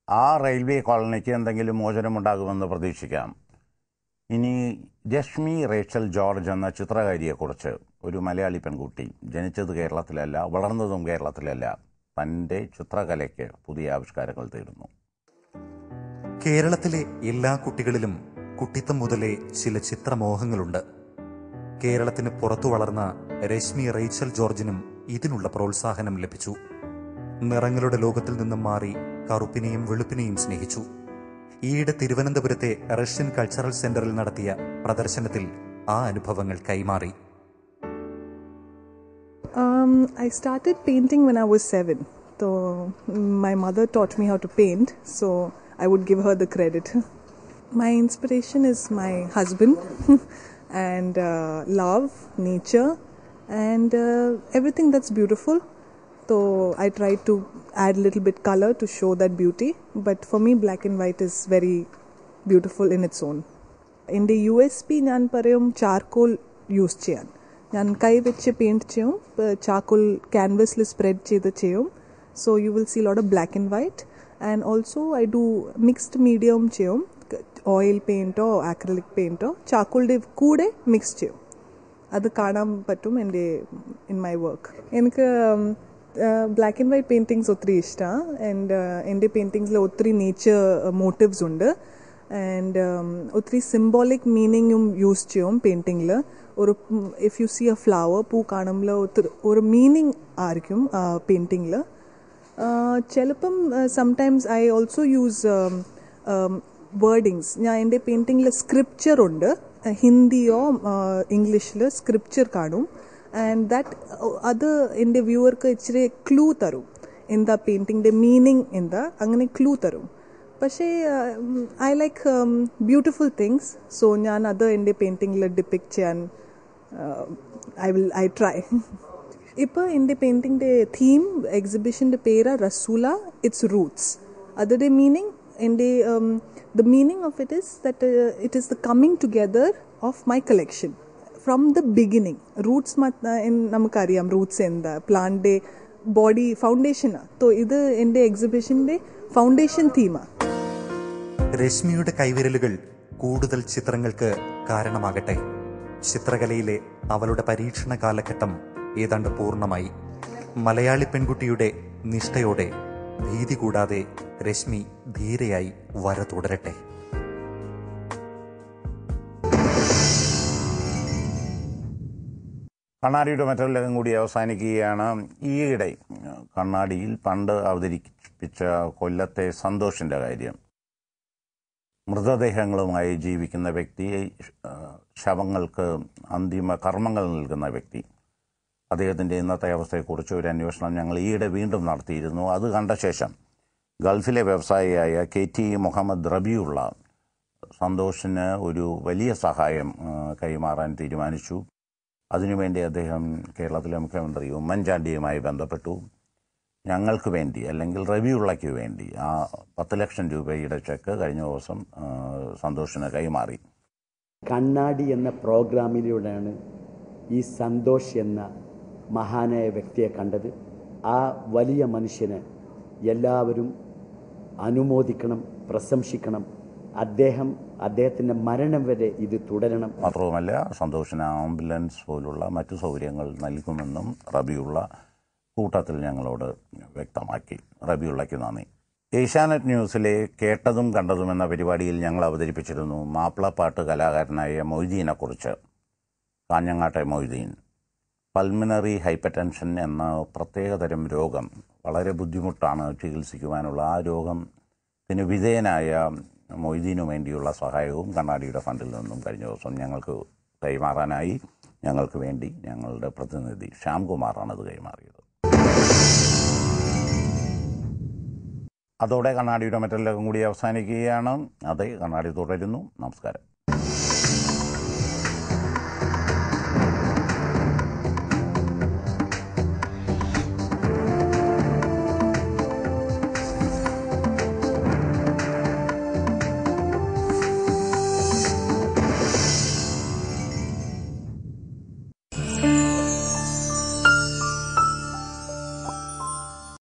ആ റെയിൽവേ കോളനിക്ക് എന്തെങ്കിലും മോചനമുണ്ടാകുമെന്ന് പ്രതീക്ഷിക്കാം ഇനി രശ്മി റേച്ചൽ ജോർജ് എന്ന ചിത്രകാരിയെക്കുറിച്ച് ഒരു മലയാളി പെൺകുട്ടി ജനിച്ചത് കേരളത്തിലല്ല വളർന്നതും കേരളത്തിലല്ല തൻ്റെ ചിത്രകലയ്ക്ക് പുതിയ ആവിഷ്കാരങ്ങൾ തേടുന്നു കേരളത്തിലെ എല്ലാ കുട്ടികളിലും കുട്ടിത്തം മുതലേ ചില ചിത്രമോഹങ്ങളുണ്ട് കേരളത്തിന് പുറത്തു വളർന്ന രശ്മി റേച്ചൽ ജോർജിനും ഇതിനുള്ള പ്രോത്സാഹനം ലഭിച്ചു നിറങ്ങളുടെ ലോകത്തിൽ നിന്നും മാറി കറുപ്പിനെയും വെളുപ്പിനെയും സ്നേഹിച്ചു ഈയിടെ തിരുവനന്തപുരത്തെ റഷ്യൻ കൾച്ചറൽ സെന്ററിൽ നടത്തിയ പ്രദർശനത്തിൽ ആ അനുഭവങ്ങൾ കൈമാറി Um, I started painting when I was seven. So my mother taught me how to paint, so I would give her the credit. My inspiration is my husband and uh, love, nature, and uh, everything that's beautiful. So I try to add a little bit color to show that beauty. But for me, black and white is very beautiful in its own. എൻ്റെ U S P ഞാൻ പറയും charcoal use ചെയ്യാൻ ഞാൻ കൈ വെച്ച് paint ചെയ്യും charcoal ക്യാൻവസിൽ spread ചെയ്ത് ചെയ്യും so you will see lot of black and white and also I do mixed medium ചെയ്യും ഓയിൽ പെയിൻറ്റോ ആക്രലിക് പെയിൻറ്റോ ചാർക്കോളിൻ്റെ കൂടെ മിക്സ് ചെയ്യും അത് കാണാൻ പറ്റും എൻ്റെ ഇൻ മൈ വർക്ക് എനിക്ക് ബ്ലാക്ക് ആൻഡ് വൈറ്റ് പെയിൻറ്റിങ്സ് ഒത്തിരി ഇഷ്ടമാണ് ആൻഡ് എൻ്റെ പെയിൻറ്റിങ്സിൽ ഒത്തിരി നേച്ചർ മോട്ടീവ്സ് ഉണ്ട് ആൻഡ് ഒത്തിരി സിംബോളിക് മീനിങ്ങും യൂസ് ചെയ്യും പെയിൻറ്റിങ്ങിൽ ഒരു if you see a flower പൂ കാണുമ്പോൾ ഒത്തിരി ഒരു മീനിങ് ആയിരിക്കും പെയിൻറ്റിങ്ങിൽ ചിലപ്പം sometimes I also use wordings ഞാൻ എൻ്റെ പെയിൻറ്റിങ്ങിൽ സ്ക്രിപ്ചർ ഉണ്ട് ഹിന്ദിയോ ഇംഗ്ലീഷിൽ സ്ക്രിപ്ചർ കാണും ആൻഡ് ദാറ്റ് അത് എൻ്റെ വ്യൂവർക്ക് ഇച്ചിരി ക്ലൂ തരും എന്താ പെയിൻറ്റിങ്ങിൻ്റെ മീനിങ് എന്താ അങ്ങനെ ക്ലൂ തരും പക്ഷേ I like beautiful things so ഞാൻ അത് എൻ്റെ പെയിൻറ്റിങ്ങിൽ ഡിപ്പിക്ട് ചെയ്യാൻ ഐ വിൽ ഐ ട്രൈ ഇപ്പോൾ എൻ്റെ പെയിൻറ്റിങ്ങിൻ്റെ തീം എക്സിബിഷൻ്റെ പേര് റസൂല ഇറ്റ്സ് റൂട്ട്സ് അതിൻ്റെ മീനിങ് എൻ്റെ the meaning of it is that it is the coming together of my collection from the beginning roots നമുക്കറിയാം റൂട്ട്സ് എന്താ പ്ലാന്റിൻ്റെ ബോഡി ഫൗണ്ടേഷനാണ് തോ ഇത് എൻ്റെ എക്സിബിഷൻ്റെ ഫൗണ്ടേഷൻ തീമാണ് രശ്മിയുടെ കൈവിരലുകൾ കൂടുതൽ ചിത്രങ്ങൾക്ക് കാരണമാകട്ടെ ചിത്രകലയിലെ അവളുടെ പരീക്ഷണ കാലഘട്ടം ഏതാണ്ട് പൂർണ്ണമായി മലയാളി പെൺകുട്ടിയുടെ നിഷ്ഠയോടെ ഭീതി കൂടാതെ രശ്മി ധീരയായി വര തുടരട്ടെ കണ്ണാടിയുടെ മറ്റൊരു ലോകം കൂടി അവസാനിക്കുകയാണ് ഈയിടെ കണ്ണാടിയിൽ പണ്ട് അവതരിപ്പിച്ച കൊല്ലത്തെ സന്തോഷിൻ്റെ കാര്യം മൃതദേഹങ്ങളുമായി ജീവിക്കുന്ന വ്യക്തി ശവങ്ങൾക്ക് അന്തിമ കർമ്മങ്ങൾ നൽകുന്ന വ്യക്തി അദ്ദേഹത്തിൻ്റെ ഇന്നത്തെ അവസ്ഥയെക്കുറിച്ച് ഒരു അന്വേഷണം ഞങ്ങൾ ഈയിടെ വീണ്ടും നടത്തിയിരുന്നു അത് കണ്ട ശേഷം ഗൾഫിലെ വ്യവസായിയായ കെ ടി മുഹമ്മദ് റബിയുള്ള സന്തോഷിന് ഒരു വലിയ സഹായം കൈമാറാൻ തീരുമാനിച്ചു അതിനുവേണ്ടി അദ്ദേഹം കേരളത്തിലെ മുഖ്യമന്ത്രി ഉമ്മൻചാണ്ടിയുമായി ബന്ധപ്പെട്ടു ഞങ്ങൾക്ക് വേണ്ടി അല്ലെങ്കിൽ റബിയുള്ളയ്ക്ക് വേണ്ടി ആ പത്ത് ലക്ഷം രൂപയുടെ ചെക്ക് കഴിഞ്ഞ ദിവസം സന്തോഷിന് കൈമാറി കണ്ണാടി എന്ന പ്രോഗ്രാമിലൂടെയാണ് ഈ സന്തോഷ് എന്ന മഹാനായ വ്യക്തിയെ കണ്ടത് ആ വലിയ മനുഷ്യനെ എല്ലാവരും അനുമോദിക്കണം പ്രശംസിക്കണം അദ്ദേഹം അദ്ദേഹത്തിൻ്റെ മരണം വരെ ഇത് തുടരണം മാത്രവുമല്ല സന്തോഷിന് ആംബുലൻസ് പോലുള്ള മറ്റു സൗകര്യങ്ങൾ നൽകുമെന്നും റബിയുള്ള കൂട്ടത്തിൽ ഞങ്ങളോട് വ്യക്തമാക്കി റബിയുള്ളയ്ക്ക് നന്ദി ഏഷ്യാനെറ്റ് ന്യൂസിലെ കേട്ടതും കണ്ടതും എന്ന പരിപാടിയിൽ ഞങ്ങൾ അവതരിപ്പിച്ചിരുന്നു മാപ്പിളപ്പാട്ട് കലാകാരനായ മൊയ്തീനെക്കുറിച്ച് കാഞ്ഞങ്ങാട്ടെ മൊയ്തീൻ പൾമിനറി ഹൈപ്പർടെൻഷൻ എന്ന പ്രത്യേകതരം രോഗം വളരെ ബുദ്ധിമുട്ടാണ് ചികിത്സിക്കുവാനുള്ള ആ രോഗത്തിന് വിധേയനായ മൊയ്തീനു വേണ്ടിയുള്ള സഹായവും കണ്ണാടിയുടെ ഫണ്ടിൽ നിന്നും കഴിഞ്ഞ ദിവസം ഞങ്ങൾക്ക് കൈമാറാനായി ഞങ്ങൾക്ക് വേണ്ടി ഞങ്ങളുടെ പ്രതിനിധി ശ്യാംകുമാറാണ് അത് കൈമാറിയത് അതോടെ കണ്ണാടിയുടെ മറ്റെല്ലാം കൂടി അവസാനിക്കുകയാണ് അതെ കണ്ണാടി തുടരുന്നു നമസ്കാരം